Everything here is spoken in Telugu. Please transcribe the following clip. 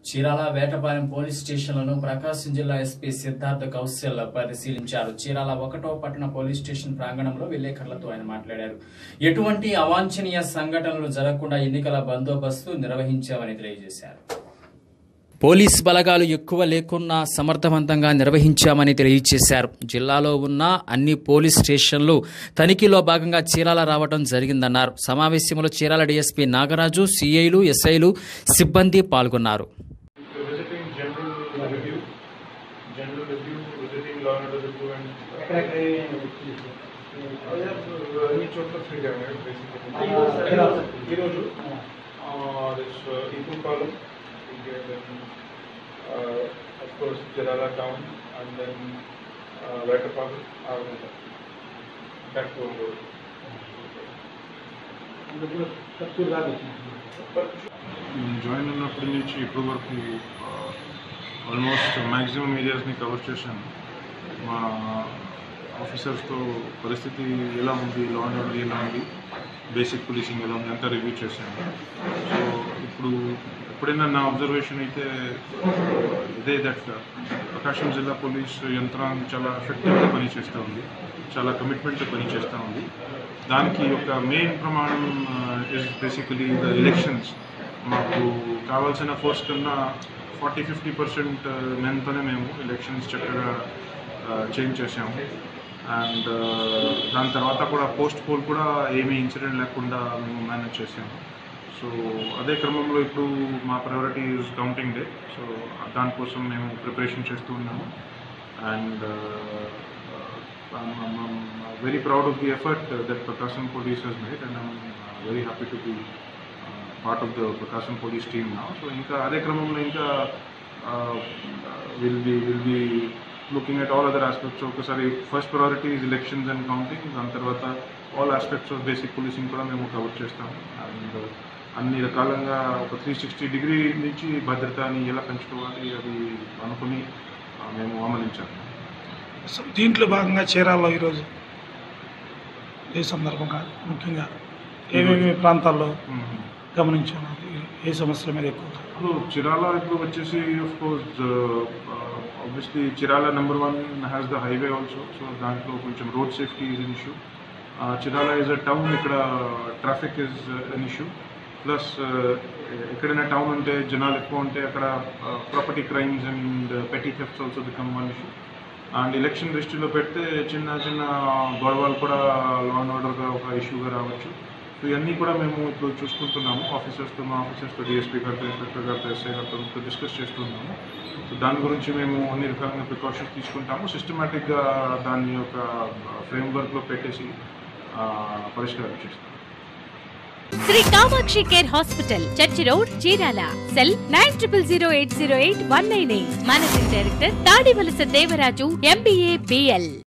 చీరాల వేటపాలెం పోలీస్ స్టేషన్లను ప్రకాశం జిల్లా ఎస్పీ సిద్ధార్థ కౌశల్ పరిశీలించారు చీరాల ఒకటో పట్టణ పోలీస్ స్టేషన్ ప్రాంగణంలో విలేకరులతో ఆయన మాట్లాడారు ఎటువంటి అవాంఛనీయ సంఘటనలు జరగకుండా ఎన్నికల బందోబస్తు నిర్వహించామని తెలియజేశారు పోలీస్ బలగాలు ఎక్కువ లేకున్నా సమర్థవంతంగా నిర్వహించామని తెలియజేశారు జిల్లాలో ఉన్న అన్ని పోలీస్ స్టేషన్లు తనిఖీలో భాగంగా చీరాల రావడం జరిగిందన్నారు సమావేశంలో చీరాల డీఎస్పీ నాగరాజు సిఐలు ఎస్ఐలు సిబ్బంది పాల్గొన్నారు visiting general review, general review, visiting law and order review and అన్ని చోట్ల తిరిగాము బేసిక్గా ఈరోజు this Epurupalem of course Chirala town and then Vetapalem ఆర్గంట బ్యాక్ టు జాయిన్ అయినప్పటి నుంచి ఇప్పటి వరకు ఆల్మోస్ట్ మ్యాక్సిమం ఏరియాస్ని కవర్ చేశాను మా ఆఫీసర్స్తో పరిస్థితి ఎలా ఉంది లా అండ్ ఆర్డర్ ఎలా ఉంది బేసిక్ పోలీసింగ్ ఎలా ఉంది అంతా రివ్యూ చేశాను సో ఇప్పుడు ఎప్పుడైనా నా అబ్జర్వేషన్ అయితే ఇదే దట్ ప్రకాశం జిల్లా పోలీస్ యంత్రాంగం చాలా ఎఫెక్టివ్గా పనిచేస్తూ ఉంది చాలా కమిట్మెంట్తో పనిచేస్తూ ఉంది దానికి ఒక మెయిన్ ప్రమాణం ఇస్ బేసికలీ ద ఎలక్షన్స్ మాకు కావాల్సిన ఫోర్స్ కన్నా ఫార్టీ ఫిఫ్టీ పర్సెంట్ మెన్తోనే మేము ఎలక్షన్స్ చక్కగా చేంజ్ చేసాము అండ్ దాని తర్వాత కూడా పోస్ట్ పోల్ కూడా ఏమీ ఇన్సిడెంట్ లేకుండా మేము మేనేజ్ చేసాము సో అదే క్రమంలో ఇప్పుడు మా priority is counting day so దానికోసం మేము ప్రిపరేషన్ చేస్తూ ఉన్నాము and very proud of the effort that Prakasam police has made and I'm very happy to be part of the Prakasam police team నా సో ఇంకా అదే క్రమంలో ఇంకా will be will be looking at all other aspects ఒకసారి first priority is elections and counting దాని తర్వాత all aspects of basic policing కూడా మేము కవర్ చేస్తాం అండ్ అన్ని రకాలంగా ఒక త్రీ సిక్స్టీ డిగ్రీ నుంచి భద్రతని ఎలా పెంచుకోవాలి అది అనుకుని ఆ, మేము అమలించాము సో దీంట్లో భాగంగా చీరాల్లో ఈరోజు ఈ సందర్భంగా ముఖ్యంగా ఏమేమి ప్రాంతాల్లో గమనించాను ఏ సమస్యల మీద ఎక్కువగా ఇప్పుడు చిరాల ఇప్పుడు వచ్చేసి of course obviously Chirala number one has the highway also so దాంట్లో కొంచెం road safety is an issue Chirala is a town ఇక్కడ traffic is an issue plus ఎక్కడైనా టౌన్ ఉంటే జనాలు ఎక్కువ ఉంటే అక్కడ property crimes and petty thefts also become one issue and election దృష్టిలో పెడితే చిన్న చిన్న గొడవలు కూడా లా అండ్ ఆర్డర్గా ఒక ఇష్యూగా రావచ్చు సో ఇవన్నీ కూడా మేము ఇప్పుడు చూసుకుంటున్నాము ఆఫీసర్స్తో మా ఆఫీసర్స్తో డిఎస్పీ గారితో ఇన్స్పెక్టర్ గారితో ఎస్ఐ గారితో డిస్కస్ చేస్తున్నాము సో దాని గురించి మేము అన్ని రకాలైన ప్రికాషన్స్ తీసుకుంటాము సిస్టమేటిక్గా దాని యొక్క ఫ్రేమ్వర్క్లో పెట్టేసి ఆ, పరిష్కారం చేస్తాము Shri Kamakshi care hospital church road Chirala cell nine triple zero eight zero eight one nine eight managing director Tadivalasa Devaraju MBA BL